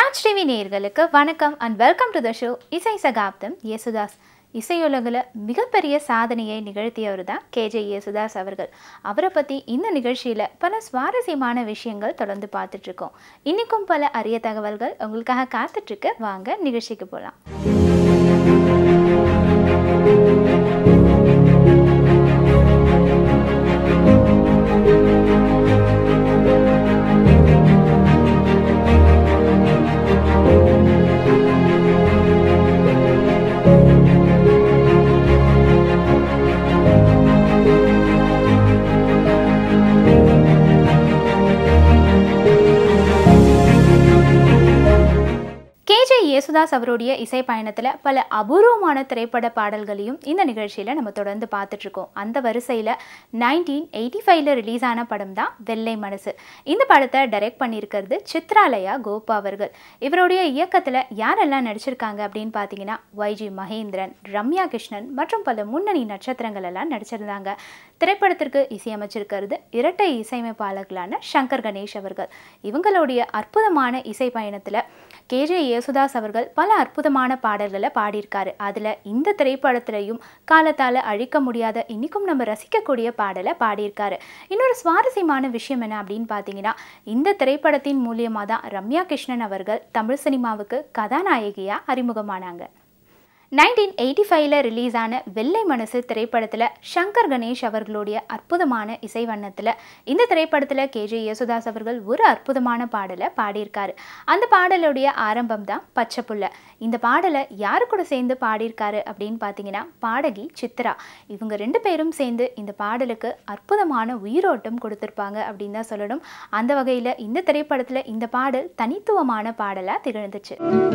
Raj TV நேயர்களுக்கு வணக்கம் and welcome to the show இசை சகாப்தம் யேசுதாஸ் இசையுலகில் மிகப்பெரிய சாதனையை நிகழ்த்தியவர் தான் கேஜே யேசுதாஸ் அவர்கள் அவரை பற்றி இந்த நிகழ்ச்சியில் பல சுவாரஸ்யமான விஷயங்கள் தொடர்ந்து பார்த்துட்ருக்கோம் இன்றைக்கும் பல அரிய தகவல்கள் உங்களுக்காக காத்துட்ருக்கு வாங்க நிகழ்ச்சிக்கு போகலாம் கேஜே யேசுதாஸ் அவருடைய இசை பயணத்தில் பல அபூர்வமான திரைப்பட பாடல்களையும் இந்த நிகழ்ச்சியில் நம்ம தொடர்ந்து பார்த்துட்ருக்கோம் அந்த வரிசையில் நைன்டீன் எயிட்டி ஃபைவ்ல ரிலீஸ் ஆன படம் தான் வெள்ளை மனசு இந்த படத்தை டைரக்ட் பண்ணியிருக்கிறது சித்ராலயா கோபா அவர்கள் இவருடைய இயக்கத்தில் யாரெல்லாம் நடிச்சிருக்காங்க அப்படின்னு பார்த்தீங்கன்னா வைஜி மகேந்திரன் ரம்யா கிருஷ்ணன் மற்றும் பல முன்னணி நட்சத்திரங்கள் எல்லாம் நடிச்சிருந்தாங்க திரைப்படத்திற்கு இசையமைச்சிருக்கிறது இரட்டை இசையமைப்பாளர்களான சங்கர் கணேஷ் அவர்கள் இவங்களுடைய அற்புதமான இசை பயணத்தில் கேஜே யேசுதாஸ் அவர்கள் பல அற்புதமான பாடல்களை பாடியிருக்காரு அதில் இந்த திரைப்படத்திலையும் காலத்தால் அழிக்க முடியாத இன்னிக்கும் நம்ம ரசிக்கக்கூடிய பாடலை பாடியிருக்காரு இன்னொரு சுவாரஸ்யமான விஷயம் என்ன அப்படின்னு பார்த்தீங்கன்னா இந்த திரைப்படத்தின் மூலியமாக தான் ரம்யா கிருஷ்ணன் அவர்கள் தமிழ் சினிமாவுக்கு கதாநாயகியாக அறிமுகமானாங்க நைன்டீன் எயிட்டி ஃபைவ்ல ரிலீஸ் ஆன வெள்ளை மனசு திரைப்படத்தில் சங்கர் கணேஷ் அவர்களுடைய அற்புதமான இசை வண்ணத்தில் இந்த திரைப்படத்தில் கேஜே யேசுதாஸ் அவர்கள் ஒரு அற்புதமான பாடலை பாடியிருக்காரு அந்த பாடலுடைய ஆரம்பம் தான் பச்சை புள்ள இந்த பாடலை யாரு கூட சேர்ந்து பாடியிருக்காரு அப்படின்னு பார்த்தீங்கன்னா பாடகி சித்ரா இவங்க ரெண்டு பேரும் சேர்ந்து இந்த பாடலுக்கு அற்புதமான உயிரோட்டம் கொடுத்துருப்பாங்க அப்படின்னு தான் சொல்லணும் அந்த வகையில் இந்த திரைப்படத்தில் இந்த பாடல் தனித்துவமான பாடலாக திகழ்ந்துச்சு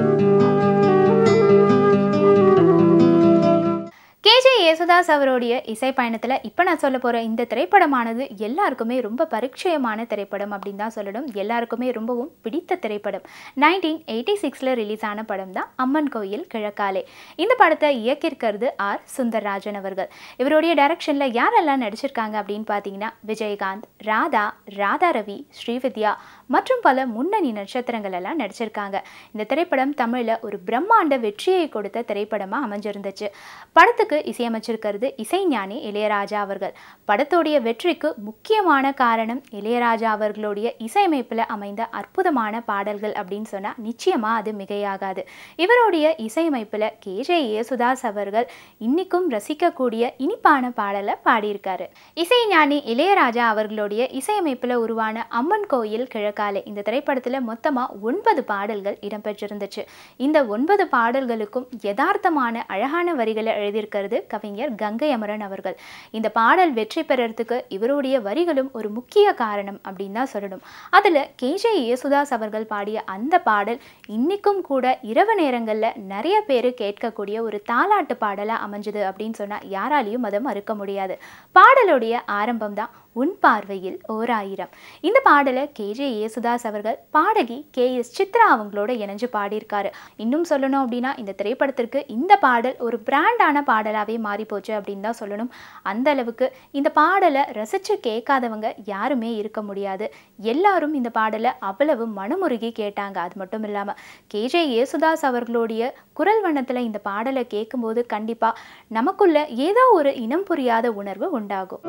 கேஜே யேசுதாஸ் அவருடைய இசை பயணத்தில் இப்போ நான் சொல்ல போகிற இந்த திரைப்படமானது எல்லாருக்குமே ரொம்ப பரிச்சயமான திரைப்படம் அப்படின்னு தான் சொல்லணும் எல்லாருக்குமே ரொம்பவும் பிடித்த திரைப்படம் நைன்டீன் எயிட்டி சிக்ஸில் ரிலீஸ் ஆன படம் தான் அம்மன் கோயில் கிழக்காலே இந்த படத்தை இயக்கியிருக்கிறது ஆர் சுந்தர்ராஜன் அவர்கள் இவருடைய டைரக்ஷனில் யாரெல்லாம் நடிச்சிருக்காங்க அப்படின்னு பார்த்தீங்கன்னா விஜயகாந்த் ராதா ராதா ரவி ஸ்ரீவித்யா மற்றும் பல முன்னணி நட்சத்திரங்கள் எல்லாம் நடிச்சிருக்காங்க இந்த திரைப்படம் தமிழில் ஒரு பிரம்மாண்ட வெற்றியை கொடுத்த திரைப்படமாக அமைஞ்சிருந்துச்சு படத்துக்கு இசையமைச்சிருக்கிறது இசைஞானி இளையராஜா அவர்கள் படத்தோடைய வெற்றிக்கு முக்கியமான காரணம் இளையராஜா அவர்களுடைய இசையமைப்பில் அமைந்த அற்புதமான பாடல்கள் அப்படின்னு சொன்னால் நிச்சயமாக அது மிகையாகாது இவருடைய இசையமைப்பில் கேஜே யேசுதாஸ் அவர்கள் இன்னிக்கும் ரசிக்கக்கூடிய இனிப்பான பாடலை பாடியிருக்காரு இசைஞானி இளையராஜா அவர்களுடைய இசையமைப்பில் உருவான அம்மன் கோயில் கிழக்காலே இந்த திரைப்படத்தில் மொத்தமாக ஒன்பது பாடல்கள் இடம்பெற்றிருந்துச்சு இந்த ஒன்பது பாடல்களுக்கும் யதார்த்தமான அழகான வரிகளை எழுதியிருக்கிறது கவிஞர் கங்கை அமரன் அவர்கள் இந்த பாடல் வெற்றி பெறறதுக்கு இவருடைய வரிகளும் ஒரு முக்கிய காரணம் அப்படின்னு தான் சொல்லணும் அதில் கேஜே யேசுதாஸ் அவர்கள் பாடிய அந்த பாடல் இன்னிக்கும் கூட இரவு நேரங்களில் நிறைய பேர் கேட்கக்கூடிய ஒரு தாலாட்டு பாடலாக அமைஞ்சது அப்படின்னு சொன்னால் யாராலையும் அதை மறுக்க முடியாது பாடலுடைய ஆரம்பம் தான் உன் பார்வையில் ஓர் ஆயிரம் இந்த பாடலை கேஜே யேசுதாஸ் அவர்கள் பாடகி கே எஸ் சித்ரா அவங்களோட இணைஞ்சு பாடியிருக்காரு இன்னும் சொல்லணும் அப்படின்னா இந்த திரைப்படத்திற்கு இந்த பாடல் ஒரு பிராண்டான பாடலாகவே மாறி போச்சு அப்படின்னு தான் சொல்லணும் அந்த அளவுக்கு இந்த பாடலை ரசித்து கேட்காதவங்க யாருமே இருக்க முடியாது எல்லாரும் இந்த பாடலை அவ்வளவு மனமுருகி கேட்டாங்க அது மட்டும் இல்லாமல் கேஜே யேசுதாஸ் அவர்களுடைய குரல் வண்ணத்தில் இந்த பாடலை கேட்கும்போது கண்டிப்பாக நமக்குள்ள ஏதோ ஒரு இனம் புரியாத உணர்வு உண்டாகும்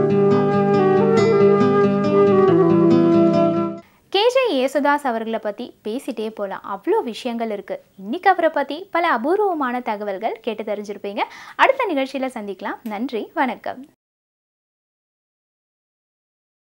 கேஜே யேசுதாஸ் அவர்களை பற்றி பேசிட்டே போகலாம் அவ்வளோ விஷயங்கள் இருக்குது இன்றைக்கி அவரை பற்றி பல அபூர்வமான தகவல்கள் கேட்டு தெரிஞ்சிருப்பீங்க அடுத்த நிகழ்ச்சியில் சந்திக்கலாம் நன்றி வணக்கம்